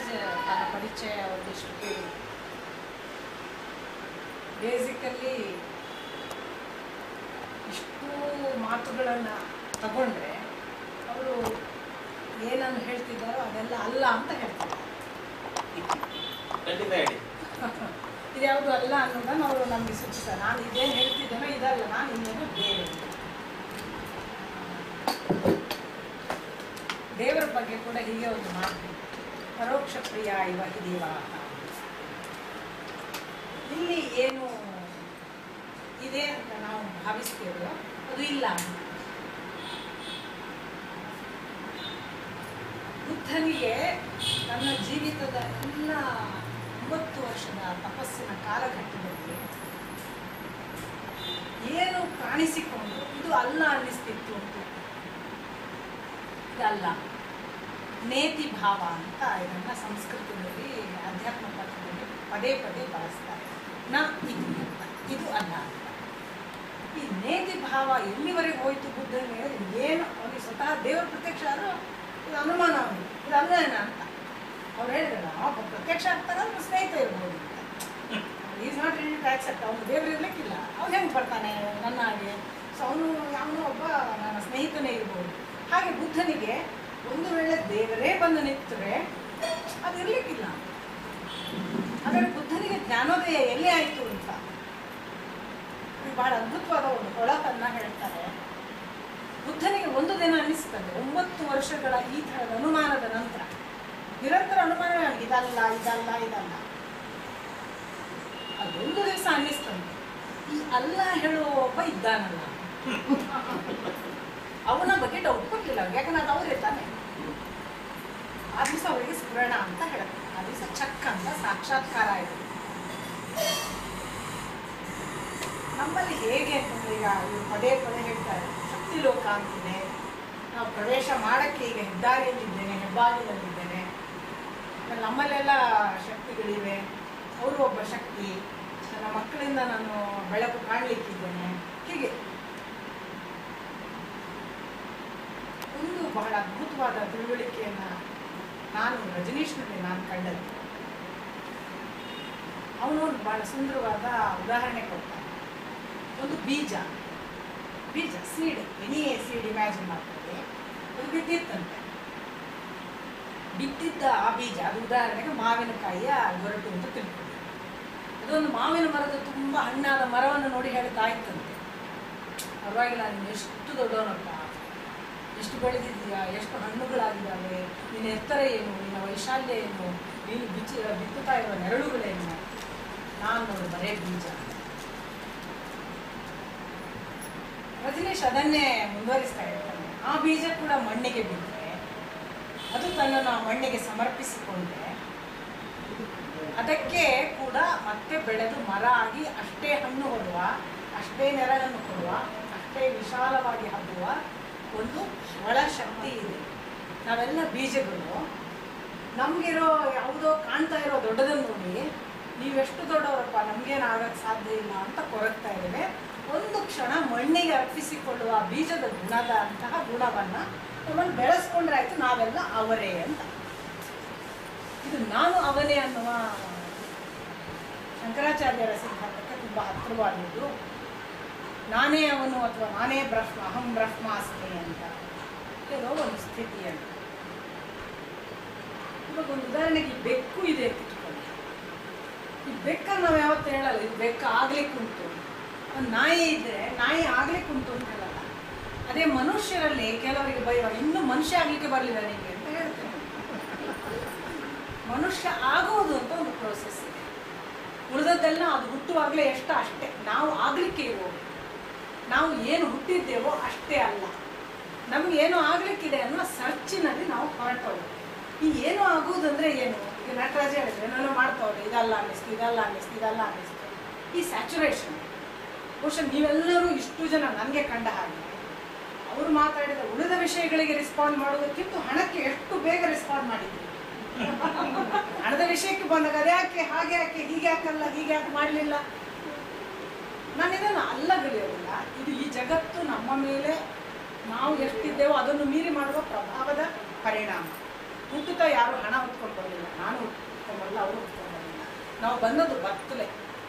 ನಟರಾಜ್ ತನ್ನ ಪರಿಚಯ ಒಂದಿಷ್ಟು ಕೇಳಿ ಬೇಸಿಕಲ್ಲಿ ಇಷ್ಟು ಮಾತುಗಳನ್ನು ತಗೊಂಡ್ರೆ ಅವರು ಏನನ್ನು ಹೇಳ್ತಿದ್ದಾರೋ ಅದೆಲ್ಲ ಅಲ್ಲ ಅಂತ ಹೇಳ್ತಾರೆ ಖಂಡಿತ ಹೇಳಿ ಇದ್ಯಾವುದು ಅಲ್ಲ ಅನ್ನೋದನ್ನು ಅವರು ನಮಗೆ ಸೂಚಿಸ್ತಾರೆ ನಾನು ಇದೇನು ಹೇಳ್ತಿದ್ದೇನೋ ಇದಲ್ಲ ನಾನು ಇನ್ನೇನು ಬೇರೆ ದೇವರ ಬಗ್ಗೆ ಕೂಡ ಹೀಗೆ ಒಂದು ಮಾತು ಪರೋಕ್ಷ ಪ್ರಿಯ ಇವ ಹಿರಿಯವ ಇಲ್ಲಿ ಏನು ಇದೆ ಅಂತ ನಾವು ಭಾವಿಸ್ತೇವೋ ಅದು ಇಲ್ಲ ಅಂತ ಬುದ್ಧನಿಗೆ ತನ್ನ ಜೀವಿತದ ಎಲ್ಲ ಒಂಬತ್ತು ವರ್ಷದ ತಪಸ್ಸಿನ ಕಾಲಘಟ್ಟದಲ್ಲಿ ಏನು ಕಾಣಿಸಿಕೊಂಡು ಇದು ಅಲ್ಲ ಅನ್ನಿಸ್ತಿತ್ತು ಅಂತ ಇದಲ್ಲ ನೇತಿ ಭಾವ ಅಂತ ಇದನ್ನ ಸಂಸ್ಕೃತದಲ್ಲಿ ಅಧ್ಯಾತ್ಮ ಪತ್ರದಲ್ಲಿ ಪದೇ ಪದೇ ಬಳಸ್ತಾರೆ ನ ಇದು ಅಂತ ಇದು ಅಲ್ಲ ಅಂತ ಈ ನೇತಿ ಭಾವ ಎಲ್ಲಿವರೆಗೆ ಹೋಯ್ತು ಬುದ್ಧನಿಗೆ ಏನು ಅವನಿಗೆ ಸ್ವತಃ ದೇವರ ಪ್ರತ್ಯಕ್ಷ ಆದರೂ ಇದು ಅನುಮಾನ ಅವನಿಗೆ ಇದು ಅಲ್ಲೇನ ಅಂತ ಅವ್ರು ಹೇಳಿದ್ರಲ್ಲ ಅವ ಪ್ರತ್ಯಕ್ಷ ಆಗ್ತಾಗ ಅವ್ನ ಸ್ನೇಹಿತ ಇರ್ಬೋದು ಅಂತ is not ready to accept ಅವನು ದೇವ್ರು ಇರ್ಲಿಕ್ಕಿಲ್ಲ ಅವ್ನು ಹೆಂಗೆ ಬರ್ತಾನೆ ನನ್ನ ಹಾಗೆ ಸೊ ಅವನು ಯಾವನೋ ಒಬ್ಬ ನನ್ನ ಸ್ನೇಹಿತನೇ ಇರ್ಬೋದು ಹಾಗೆ ಬುದ್ಧನಿಗೆ ಒಂದು ವೇಳೆ ದೇವರೇ ಬಂದು ನಿಂತರೆ ಅದು ಇರ್ಲಿಕ್ಕಿಲ್ಲ ಹಾಗಾದ್ರೆ ಬುದ್ಧನಿಗೆ ಜ್ಞಾನೋದಯ ಎಲ್ಲಿ ಆಯಿತು ಅಂತ ಇದು ಬಹಳ ಅದ್ಭುತವಾದ ಒಂದು ಹೊಳಪನ್ನ ಹೇಳ್ತಾರೆ ಬುದ್ಧನಿಗೆ ಒಂದು ದಿನ ಅನಿಸ್ತದೆ ಒಂಬತ್ತು ವರ್ಷಗಳ ಈ ಥರದ ಅನುಮಾನದ ನಂತರ ನಿರಂತರ ಅನುಮಾನ ನನಗೆ ಇದಲ್ಲ ಇದಲ್ಲ ಇದಲ್ಲ ಅದೊಂದು ದಿವಸ ಅನ್ನಿಸ್ತಂತೆ ಈ ಅಲ್ಲ ಹೇಳುವ ಒಬ್ಬ ಇದ್ದಾನಲ್ಲ ಅವನ ಬಗ್ಗೆ ಡೌಟ್ ಕೊಟ್ಟಿಲ್ಲ ಅವ್ರಿಗೆ ಯಾಕಂದ್ರೆ ಅದು ಅವರೇ ತಾನೆ ಆ ದಿವಸ ಅವರಿಗೆ ಸ್ಮರಣ ಅಂತ ಹೇಳುತ್ತೆ ಆ ದಿವಸ ಚಕ್ ಅಂತ ಸಾಕ್ಷಾತ್ಕಾರ ಆಯಿತು ನಮ್ಮಲ್ಲಿ ಹೇಗೆ ಅಂತಂದ್ರೆ ಈಗ ಇವ್ರು ಪದೇ ಪದೇ ಹೇಳ್ತಾರೆ ಶಕ್ತಿ ಲೋಕ ಅಂತಿದೆ ನಾವು ಪ್ರವೇಶ ಮಾಡಕ್ಕೆ ಈಗ ಹೆದ್ದಾರಿಯಲ್ಲಿದ್ದೇನೆ ಹೆಬ್ಬಾಗಿಲಲ್ಲಿದ್ದೇನೆ ಆಮೇಲೆ ನಮ್ಮಲ್ಲೆಲ್ಲ ಶಕ್ತಿಗಳಿವೆ ಅವರು ಒಬ್ಬ ಶಕ್ತಿ ನನ್ನ ಮಕ್ಕಳಿಂದ ನಾನು ಬೆಳಕು ಕಾಣಲಿಕ್ಕಿದ್ದೇನೆ ಹೀಗೆ ಒಂದು ಬಹಳ ಅದ್ಭುತವಾದ ತಿಳುವಳಿಕೆಯನ್ನ ನಾನು ರಜನೀಶ್ನಲ್ಲಿ ನಾನು ಕಂಡದ್ದು ಅವನು ಒಂದು ಬಹಳ ಸುಂದರವಾದ ಉದಾಹರಣೆ ಕೊಡ್ತಾನೆ ಒಂದು ಬೀಜ ಬೀಜ ಸೀಡ್ ಎನಿ ಸೀಡ್ ಇಮ್ಯಾಜಿನ್ ಮಾಡ್ಕೊಳ್ಳಿ ಅದು ಬಿದ್ದಿತ್ತಂತೆ ಬಿದ್ದಿದ್ದ ಆ ಬೀಜ ಅದು ಉದಾಹರಣೆಗೆ ಮಾವಿನಕಾಯಿಯ ಗೊರಟು ಅಂತ ತಿಳ್ಕೊಳ್ಳಿ ಅದೊಂದು ಮಾವಿನ ಮರದ ತುಂಬ ಹಣ್ಣಾದ ಮರವನ್ನು ನೋಡಿ ಹೇಳ್ತಾ ಇತ್ತಂತೆ ಪರವಾಗಿಲ್ಲ ನೀನು ಎಷ್ಟು ದೊಡ್ಡವನಪ್ಪ ಎಷ್ಟು ಬೆಳೆದಿದ್ದೀಯಾ ಎಷ್ಟು ಹಣ್ಣುಗಳಾಗಿದ್ದಾವೆ ನಿನ್ನ ಎತ್ತರ ಏನು ನಿನ್ನ ವೈಶಾಲ್ಯ ಏನು ನೀನು ಬಿಚ್ಚಿ ಬಿತ್ತುತ್ತಾ ಇರುವ ನೆರಳುಗಳೇನು ನಾನು ನೋಡು ಬರೇ ಬೀಜ ರಜನೀಶ್ ಅದನ್ನೇ ಮುಂದುವರಿಸ್ತಾ ಇರ್ತಾನೆ ಆ ಬೀಜ ಕೂಡ ಮಣ್ಣಿಗೆ ಬಿದ್ದರೆ ಅದು ತನ್ನನ್ನು ಆ ಮಣ್ಣಿಗೆ ಸಮರ್ಪಿಸಿಕೊಂಡ್ರೆ ಅದಕ್ಕೆ ಕೂಡ ಮತ್ತೆ ಬೆಳೆದು ಮರ ಆಗಿ ಅಷ್ಟೇ ಹಣ್ಣು ಕೊಡುವ ಅಷ್ಟೇ ನೆರಳನ್ನು ಕೊಡುವ ಅಷ್ಟೇ ವಿಶಾಲವಾಗಿ ಹಬ್ಬುವ ಒಂದು ಒಳ ಶಕ್ತಿ ಇದೆ ನಾವೆಲ್ಲ ಬೀಜಗಳು ನಮಗಿರೋ ಯಾವುದೋ ಕಾಣ್ತಾ ಇರೋ ದೊಡ್ಡದನ್ನು ನೋಡಿ ನೀವೆಷ್ಟು ದೊಡ್ಡವರಪ್ಪ ನಮಗೇನು ಆಗಕ್ಕೆ ಸಾಧ್ಯ ಇಲ್ಲ ಅಂತ ಕೊರಗ್ತಾ ಇದ್ದೇವೆ ಒಂದು ಕ್ಷಣ ಮಣ್ಣಿಗೆ ಅರ್ಪಿಸಿಕೊಳ್ಳುವ ಬೀಜದ ಗುಣದ ಅಂತಹ ಗುಣವನ್ನು ನಮ್ಮನ್ನು ಬೆಳೆಸ್ಕೊಂಡ್ರೆ ಆಯ್ತು ನಾವೆಲ್ಲ ಅವರೇ ಅಂತ ಇದು ನಾನು ಅವನೇ ಅನ್ನುವ ಶಂಕರಾಚಾರ್ಯರ ಸಿದ್ಧಾಂತಕ್ಕೆ ತುಂಬ ಹತ್ತಿರವಾದದ್ದು ನಾನೇ ಅವನು ಅಥವಾ ನಾನೇ ಬ್ರಹ್ಮ ಅಹಂ ಬ್ರಹ್ಮಾಸ್ಮಿ ಅಂತ ಇರೋ ಒಂದು ಸ್ಥಿತಿ ಅಂತ ಇವಾಗ ಒಂದು ಉದಾಹರಣೆಗೆ ಈ ಬೆಕ್ಕು ಇದೆ ಅಂತ ಇಟ್ಕೊಳ್ಳಿ ಈ ಬೆಕ್ಕನ್ನು ನಾವು ಯಾವತ್ತೂ ಹೇಳಲ್ಲ ಇದು ಬೆಕ್ಕ ಆಗ್ಲಿಕ್ಕೆ ಉಂಟು ಒಂದು ನಾಯಿ ಇದ್ರೆ ನಾಯಿ ಆಗ್ಲಿಕ್ಕೆ ಉಂಟು ಅಂತ ಹೇಳಲ್ಲ ಅದೇ ಮನುಷ್ಯರಲ್ಲಿ ಕೆಲವರಿಗೆ ಬೈವ ಇನ್ನೂ ಮನುಷ್ಯ ಆಗ್ಲಿಕ್ಕೆ ಬರಲಿಲ್ಲ ನಿಮಗೆ ಅಂತ ಹೇಳ್ತೇನೆ ಮನುಷ್ಯ ಆಗೋದು ಅಂತ ಒಂದು ಪ್ರೋಸೆಸ್ ಇದೆ ಉಳಿದದ್ದೆಲ್ಲ ಅದು ಹುಟ್ಟುವಾಗಲೇ ಎಷ್ಟು ಅಷ್ಟೇ ನಾವು ಆಗ್ಲಿಕ್ಕೆ ಇರೋದು ನಾವು ಏನು ಹುಟ್ಟಿದ್ದೇವೋ ಅಷ್ಟೇ ಅಲ್ಲ ನಮ್ಗೆ ಏನೋ ಆಗ್ಲಿಕ್ಕಿದೆ ಅನ್ನೋ ಸರ್ಚಿನಲ್ಲಿ ನಾವು ಹೊರಟೋದು ಈ ಏನು ಆಗುವುದಂದ್ರೆ ಏನು ಈಗ ನಟರಾಜ ಹೇಳಿದ್ರೆ ನಾನು ಮಾಡ್ತಾವ್ರೆ ಇದಲ್ಲ ಅನ್ನಿಸ್ತು ಇದಲ್ಲ ಅನ್ನಿಸ್ತು ಇದಲ್ಲ ಅನ್ನಿಸ್ತು ಈ ಸ್ಯಾಚುರೇಷನ್ ಬಹುಶಃ ನೀವೆಲ್ಲರೂ ಇಷ್ಟು ಜನ ನನಗೆ ಕಂಡ ಹಾಗೆ ಅವರು ಮಾತಾಡಿದ ಉಳಿದ ವಿಷಯಗಳಿಗೆ ರೆಸ್ಪಾಂಡ್ ಮಾಡೋದಕ್ಕಿಂತ ಹಣಕ್ಕೆ ಎಷ್ಟು ಬೇಗ ರೆಸ್ಪಾಂಡ್ ಮಾಡಿದ್ದೀವಿ ಹಣದ ವಿಷಯಕ್ಕೆ ಬಂದಾಗ ಅದ್ಯಾಕೆ ಹಾಗೆ ಯಾಕೆ ಹೀಗೆ ಯಾಕಲ್ಲ ಹೀಗೆ ಯಾಕೆ ಮಾಡಲಿಲ್ಲ ನಾನು ಇದನ್ನು ಅಲ್ಲಗಲಿಯೋದಿಲ್ಲ ಇದು ಈ ಜಗತ್ತು ನಮ್ಮ ಮೇಲೆ ನಾವು ಎಷ್ಟಿದ್ದೇವೋ ಅದನ್ನು ಮೀರಿ ಮಾಡುವ ಪ್ರಭಾವದ ಪರಿಣಾಮ ಹುಟ್ಟುತ್ತಾ ಯಾರು ಹಣ ಹೊತ್ಕೊಂಡು ಬರಲಿಲ್ಲ ನಾನು ಹುಟ್ಕೊಂಡು ಬರಲಿಲ್ಲ ಅವರು ಹುಟ್ಕೊಂಡು ಬರಲಿಲ್ಲ ನಾವು ಬಂದದ್ದು ಬರ್ತಲೇ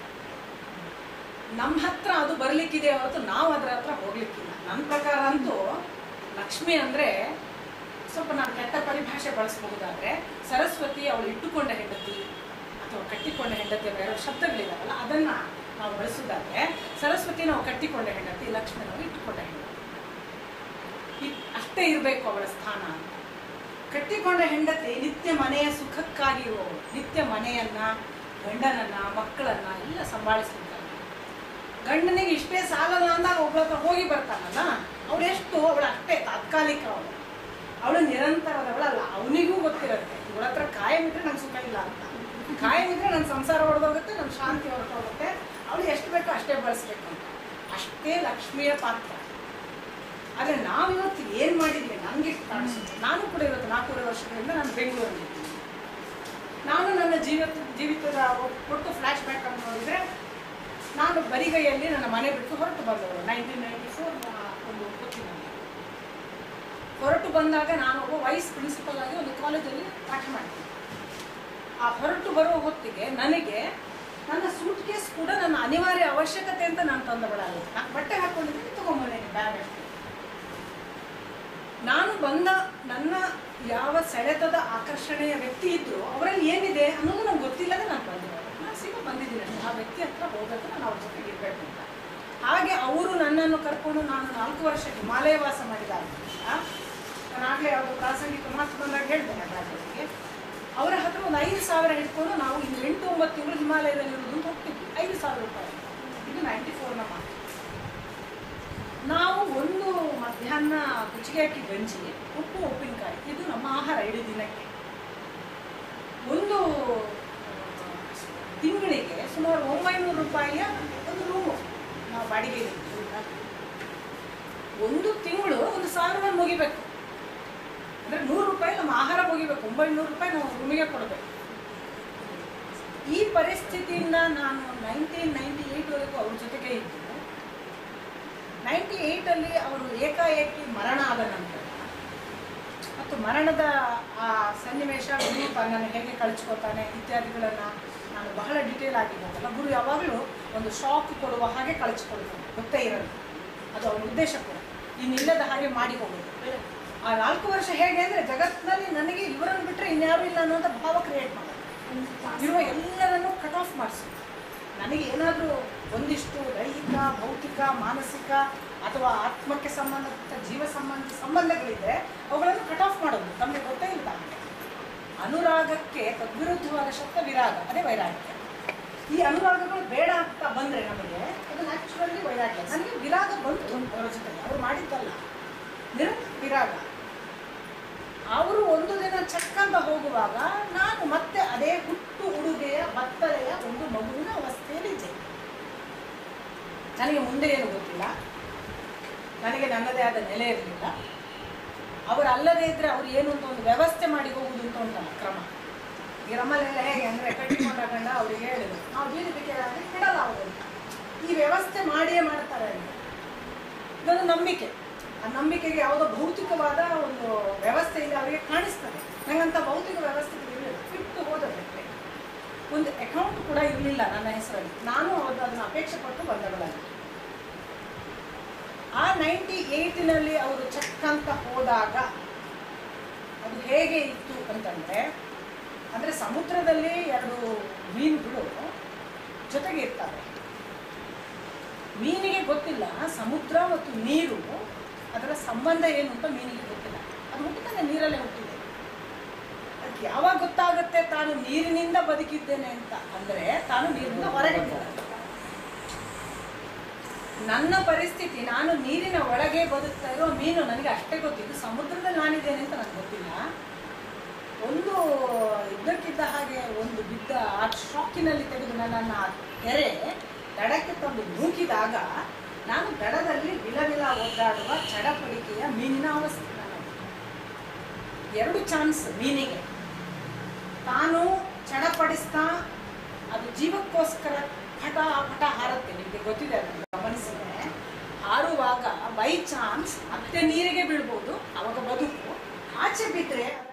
ನಮ್ಮ ಹತ್ರ ಅದು ಬರ್ಲಿಕ್ಕಿದೆ ಹೊರತು ನಾವು ಅದರ ಹತ್ರ ಹೋಗ್ಲಿಕ್ಕಿಲ್ಲ ನನ್ನ ಪ್ರಕಾರ ಅಂತೂ ಲಕ್ಷ್ಮಿ ಅಂದರೆ ಸ್ವಲ್ಪ ನಾನು ಕೆಟ್ಟ ಪರಿಭಾಷೆ ಬಳಸಬಹುದಾದ್ರೆ ಸರಸ್ವತಿ ಅವಳು ಇಟ್ಟುಕೊಂಡ ಹೆಂಡತಿ ಅಥವಾ ಕಟ್ಟಿಕೊಂಡ ಹೆಂಡತಿ ಬೇರೆ ಶಬ್ದಗಳಿದಾವಲ್ಲ ಅದನ್ನ ನಾವು ಬಳಸೋದಾದ್ರೆ ಸರಸ್ವತಿ ನಾವು ಕಟ್ಟಿಕೊಂಡ ಹೆಂಡತಿ ಲಕ್ಷ್ಮಿ ನಾವು ಇಟ್ಟುಕೊಂಡ ಹೆಂಡತಿ ಇ- ಅಷ್ಟೇ ಇರಬೇಕು ಅವಳ ಸ್ಥಾನ ಅಂತ ಕಟ್ಟಿಕೊಂಡ ಹೆಂಡತಿ ನಿತ್ಯ ಮನೆಯ ಸುಖಕ್ಕಾಗಿ ಇರುವವಳು ನಿತ್ಯ ಮನೆಯನ್ನ ಗಂಡನನ್ನ ಮಕ್ಕಳನ್ನ ಎಲ್ಲ ಸಂಭಾಳಿಸ್ತಿದ್ದಾಳೆ ಗಂಡನಿಗೆ ಇಷ್ಟೇ ಸಾಲಲ್ಲ ಅಂದಾಗ ಒಬ್ಬಳ ಹತ್ರ ಹೋಗಿ ಬರ್ತಾನಲ್ಲ ಅವಳು ಎಷ್ಟು ಅವಳು ಅಷ್ಟೇ ತಾತ್ಕಾಲಿಕ ಅವಳು ಅವಳು ನಿರಂತರದವಳಲ್ಲ ಅವನಿಗೂ ಗೊತ್ತಿರುತ್ತೆ ಇವಳ ಹತ್ರ ಕಾಯಂ ಇದ್ರೆ ನಂಗೆ ಸುಖ ಇಲ್ಲ ಅಂತ ಕಾಯಂ ಇದ್ರೆ ನನ್ನ ಸಂಸಾರ ಹೊಡೆದೋಗುತ್ತೆ ನನ್ನ ಶಾಂತಿ ಹೊರಟೋಗುತ್ತೆ ಅವಳು ಎಷ್ಟು ಬೇಕೋ ಅಷ್ಟೇ ಬಳಸ್ಬೇಕು ಅಂತ ಅಷ್ಟೇ ಲಕ್ಷ್ಮಿಯ ಪಾತ್ರ ಆದರೆ ನಾವಿವತ್ತು ಏನು ಮಾಡಿದ್ವಿ ನನಗೆ ಕಾಣಿಸುತ್ತೆ ನಾನು ಕೂಡ ಇವತ್ತು ನಾಲ್ಕೂವರೆ ವರ್ಷಗಳಿಂದ ನಾನು ಬೆಂಗಳೂರಲ್ಲಿದ್ದೀನಿ ನಾನು ನನ್ನ ಜೀವಿತ ಜೀವಿತದ ಒಟ್ಟು ಫ್ಲ್ಯಾಶ್ ಬ್ಯಾಕ್ ಅನ್ನು ನೋಡಿದರೆ ನಾನು ಬರಿಗೈಯಲ್ಲಿ ನನ್ನ ಮನೆ ಬಿಟ್ಟು ಹೊರಟು ಬಂದವರು ನೈನ್ಟೀನ್ ನೈಂಟಿ ಫೋರ್ ಒಂದು ಕೊಚ್ಚಿನಲ್ಲಿ ಹೊರಟು ಬಂದಾಗ ನಾನು ಒಬ್ಬ ವೈಸ್ ಪ್ರಿನ್ಸಿಪಲ್ ಆಗಿ ಒಂದು ಕಾಲೇಜಲ್ಲಿ ಪಾಠ ಮಾಡ್ತೀನಿ ಆ ಹೊರಟು ಬರೋ ಹೊತ್ತಿಗೆ ನನಗೆ ನನ್ನ ಸೂಟ್ ಕೇಸ್ ಕೂಡ ನನ್ನ ಅನಿವಾರ್ಯ ಅವಶ್ಯಕತೆ ಅಂತ ನಾನು ತಂದವಳಲ್ಲ ನಾನು ಬಟ್ಟೆ ಹಾಕೊಂಡಿದ್ದೀನಿ ತೊಗೊಂಬಂದೇನೆ ಬ್ಯಾಗ್ ಅಷ್ಟೇ ನಾನು ಬಂದ ನನ್ನ ಯಾವ ಸೆಳೆತದ ಆಕರ್ಷಣೆಯ ವ್ಯಕ್ತಿ ಇದ್ರು ಅವರಲ್ಲಿ ಏನಿದೆ ಅನ್ನೋದು ನಂಗೆ ಗೊತ್ತಿಲ್ಲದೆ ನಾನು ಬಂದಿರೋದು ನಾನು ಸೀದಾ ಬಂದಿದ್ದೀನಿ ಅಷ್ಟೇ. ಆ ವ್ಯಕ್ತಿ ಹತ್ರ ಹೋಗಬೇಕು ನಾನು ಅವ್ರ ಜೊತೆಗೆ ಇರಬೇಕು ಅಂತ ಹಾಗೆ ಅವರು ನನ್ನನ್ನು ಕರ್ಕೊಂಡು ನಾನು ನಾಲ್ಕು ವರ್ಷ ಹಿಮಾಲಯ ವಾಸ ಮಾಡಿದಾಗ ನಾನು ಆಗಲೇ ಯಾವುದೋ ಪ್ರಾಸಂಗಿಕ ಮಾತು ಬಂದಾಗ ಹೇಳ್ತೇನೆ ಅದರ ಬಗ್ಗೆ ಅವರ ಹತ್ರ ಒಂದು ಐದು ಸಾವಿರ ಹಿಡ್ಕೊಂಡು ನಾವು ಇನ್ನು ಎಂಟು ಒಂಬತ್ತು ತಿಂಗಳು ಹಿಮಾಲಯದಲ್ಲಿ ಇರೋದು ಅಂತ ಹೋಗ್ತಿದ್ವಿ ಐದು ಸಾವಿರ ರೂಪಾಯಿ ಇದು ನೈಂಟಿ ಫೋರ್ನ ಮಾತು ನಾವು ಒಂದು ಮಧ್ಯಾಹ್ನ ಕುಚ್ಚಿಗೆ ಹಾಕಿ ಗಂಜಿ ಉಪ್ಪು ಉಪ್ಪಿನಕಾಯಿ ಇದು ನಮ್ಮ ಆಹಾರ ಇಡೀ ದಿನಕ್ಕೆ ಒಂದು ತಿಂಗಳಿಗೆ ಸುಮಾರು ಒಂಬೈನೂರು ರೂಪಾಯಿಯ ಒಂದು ರೂಮು ನಾವು ಬಾಡಿಗೆ ಒಂದು ತಿಂಗಳು ಒಂದು ಸಾವಿರ ಮುಗಿಬೇಕು ಅಂದರೆ ನೂರು ರೂಪಾಯಿ ನಮ್ಮ ಆಹಾರ ಮುಗಿಬೇಕು ಒಂಬೈನೂರು ರೂಪಾಯಿ ನಾವು ರೂಮಿಗೆ ಕೊಡಬೇಕು ಈ ಪರಿಸ್ಥಿತಿಯಿಂದ ನಾನು ನೈನ್ಟೀನ್ ನೈಂಟಿ ಏಯ್ಟ್ವರೆಗೂ ಅವ್ರ ಜೊತೆಗೆ ಇದ್ದು ನೈಂಟಿ ಏಯ್ಟಲ್ಲಿ ಅವರು ಏಕಾಏಕಿ ಮರಣ ಆದ ನಂತರ ಮತ್ತು ಮರಣದ ಆ ಸನ್ನಿವೇಶ ಗುರು ತನ್ನನ್ನು ಹೇಗೆ ಕಳಿಸ್ಕೊತಾನೆ ಇತ್ಯಾದಿಗಳನ್ನು ನಾನು ಬಹಳ ಡಿಟೇಲ್ ಆಗಿ ಹೋಗಲ್ಲ ಗುರು ಯಾವಾಗಲೂ ಒಂದು ಶಾಕ್ ಕೊಡುವ ಹಾಗೆ ಕಳಿಸ್ಕೊಳ್ತಾನೆ ಗೊತ್ತೇ ಇರಲ್ಲ ಅದು ಅವನ ಉದ್ದೇಶ ಕೂಡ ಇನ್ನಿಲ್ಲದ ಹಾಗೆ ಮಾಡಿ ಹೋಗೋದು ಆ ನಾಲ್ಕು ವರ್ಷ ಹೇಗೆ ಅಂದರೆ ಜಗತ್ತಿನಲ್ಲಿ ನನಗೆ ಇವರನ್ನು ಬಿಟ್ಟರೆ ಇನ್ಯಾರೂ ಇಲ್ಲ ಅನ್ನೋಂಥ ಭಾವ ಕ್ರಿಯೇಟ್ ಮಾಡೋದು ಇರುವ ಎಲ್ಲರನ್ನು ಕಟ್ ಆಫ್ ಮಾಡಿಸೋದು ನನಗೆ ಏನಾದರೂ ಒಂದಿಷ್ಟು ದೈಹಿಕ ಭೌತಿಕ ಮಾನಸಿಕ ಅಥವಾ ಆತ್ಮಕ್ಕೆ ಸಂಬಂಧಪಟ್ಟ ಜೀವ ಸಂಬಂಧಿ ಸಂಬಂಧಗಳಿದೆ ಅವುಗಳನ್ನು ಕಟ್ ಆಫ್ ಮಾಡೋದು ನಮಗೆ ಗೊತ್ತೇ ಇಲ್ಲ ಹಾಗೆ ಅನುರಾಗಕ್ಕೆ ತದ್ವಿರುದ್ಧವಾದ ಶಬ್ದ ವಿರಾಗ ಅದೇ ವೈರಾಗ್ಯ ಈ ಅನುರಾಗಗಳು ಬೇಡ ಅಂತ ಬಂದರೆ ನಮಗೆ ಅದು ನ್ಯಾಚುರಲಿ ವೈರಾಗ್ಯ ನನಗೆ ವಿರಾಗ ಬಂತು ಅವರ ಜೊತೆಗೆ ಅವ್ರು ಮಾಡಿದ್ದಲ್ಲ ನಿರ ವಿರಾಗ ಅವರು ಒಂದು ದಿನ ಚಕ್ಕಂತ ಹೋಗುವಾಗ ನಾನು ಮತ್ತೆ ಅದೇ ಹುಟ್ಟು ಉಡುಗೆಯ ಬತ್ತಲೆಯ ಒಂದು ಮಗುವಿನ ಅವಸ್ಥೆಯಲ್ಲಿದ್ದೆ ನನಗೆ ಮುಂದೆ ಏನು ಗೊತ್ತಿಲ್ಲ ನನಗೆ ನನ್ನದೇ ಆದ ನೆಲೆ ಇರಲಿಲ್ಲ ಅವರು ಅಲ್ಲದೇ ಇದ್ರೆ ಅವ್ರು ಏನು ಅಂತ ಒಂದು ವ್ಯವಸ್ಥೆ ಮಾಡಿ ಹೋಗುದು ಅಂತ ಉಂಟಲ್ಲ ಕ್ರಮ ಈ ನಮ್ಮಲ್ಲೆಲ್ಲ ಹೇಗೆ ಅಂದರೆ ಕಟ್ಟಿಕೊಂಡ ಗಂಡ ಅವ್ರಿಗೆ ಹೇಳಿದ್ರು ನಾವು ಬೀದಿ ಬಿಟ್ಟಿದ್ದಾರೆ ಬಿಡಲ್ಲ ಅವರು ಈ ವ್ಯವಸ್ಥೆ ಮಾಡಿಯೇ ಮಾಡ್ತಾರೆ ಅಂತ ಇದೊಂದು ನಂಬಿಕೆ ಆ ನಂಬಿಕೆಗೆ ಯಾವುದೋ ಭೌತಿಕವಾದ ಒಂದು ವ್ಯವಸ್ಥೆ ಇದೆ ಅವರಿಗೆ ಕಾಣಿಸ್ತದೆ ನಂಗಂತ ಭೌತಿಕ ವ್ಯವಸ್ಥೆ ಇರಲಿಲ್ಲ ಬಿಟ್ಟು ಹೋದದಕ್ಕೆ ಒಂದು ಅಕೌಂಟ್ ಕೂಡ ಇರಲಿಲ್ಲ ನನ್ನ ಹೆಸರಲ್ಲಿ ನಾನು ಅದು ಅದನ್ನು ಅಪೇಕ್ಷೆ ಪಟ್ಟು ಬಂದವಳಲ್ಲ ಆ ನೈಂಟಿ ಏಯ್ಟಿನಲ್ಲಿ ಅವರು ಚೆಕ್ ಅಂತ ಹೋದಾಗ ಅದು ಹೇಗೆ ಇತ್ತು ಅಂತಂದರೆ ಅಂದರೆ ಸಮುದ್ರದಲ್ಲಿ ಎರಡು ಮೀನುಗಳು ಜೊತೆಗೆ ಇರ್ತವೆ ಮೀನಿಗೆ ಗೊತ್ತಿಲ್ಲ ಸಮುದ್ರ ಮತ್ತು ನೀರು ಅದರ ಸಂಬಂಧ ಏನು ಅಂತ ಮೀನಿಗೆ ಗೊತ್ತಿಲ್ಲ ಅದು ಹುಟ್ಟಿದಾನೆ ನೀರಲ್ಲೇ ಹುಟ್ಟಿದೆ ಅದಕ್ಕೆ ಯಾವಾಗ ಗೊತ್ತಾಗುತ್ತೆ ತಾನು ನೀರಿನಿಂದ ಬದುಕಿದ್ದೇನೆ ಅಂತ ಅಂದರೆ ತಾನು ನೀರಿನಿಂದ ಹೊರಗೆ ಬರುತ್ತೆ. ನನ್ನ ಪರಿಸ್ಥಿತಿ ನಾನು ನೀರಿನ ಒಳಗೆ ಬದುಕ್ತಾ ಇರೋ ಮೀನು ನನಗೆ ಅಷ್ಟೇ ಗೊತ್ತಿದ್ದು ಸಮುದ್ರದಲ್ಲಿ ನಾನಿದ್ದೇನೆ ಅಂತ ನನಗೆ ಗೊತ್ತಿಲ್ಲ ಒಂದು ಇದ್ದಕ್ಕಿದ್ದ ಹಾಗೆ ಒಂದು ಬಿದ್ದ ಆ ಶಾಕಿನಲ್ಲಿ ತೆಗೆದು ನನ್ನನ್ನು ಆ ಕೆರೆ ದಡಕ್ಕೆ ತಂದು ನೂಕಿದಾಗ ನಾನು ದಡದಲ್ಲಿ ವಿಲವಿಲ ಒದ್ದಾಡುವ ಚಡಪಡಿಕೆಯ ಮೀನಿನ ಅವಸ್ಥೆ ನನ್ನದು. ಎರಡು ಚಾನ್ಸ್ ಮೀನಿಗೆ ತಾನು ಚಡಪಡಿಸ್ತಾ ಅದು ಜೀವಕ್ಕೋಸ್ಕರ ಪಟ ಪಟ ಹಾರುತ್ತೆ ನಿಮಗೆ ಗೊತ್ತಿದೆ ಅದನ್ನು ಗಮನಿಸಿದ್ರೆ ಹಾರುವಾಗ ಬೈ ಚಾನ್ಸ್ ಮತ್ತೆ ನೀರಿಗೆ ಬೀಳ್ಬೋದು ಅವಾಗ ಬದುಕು ಆಚೆ ಬಿದ್ದರೆ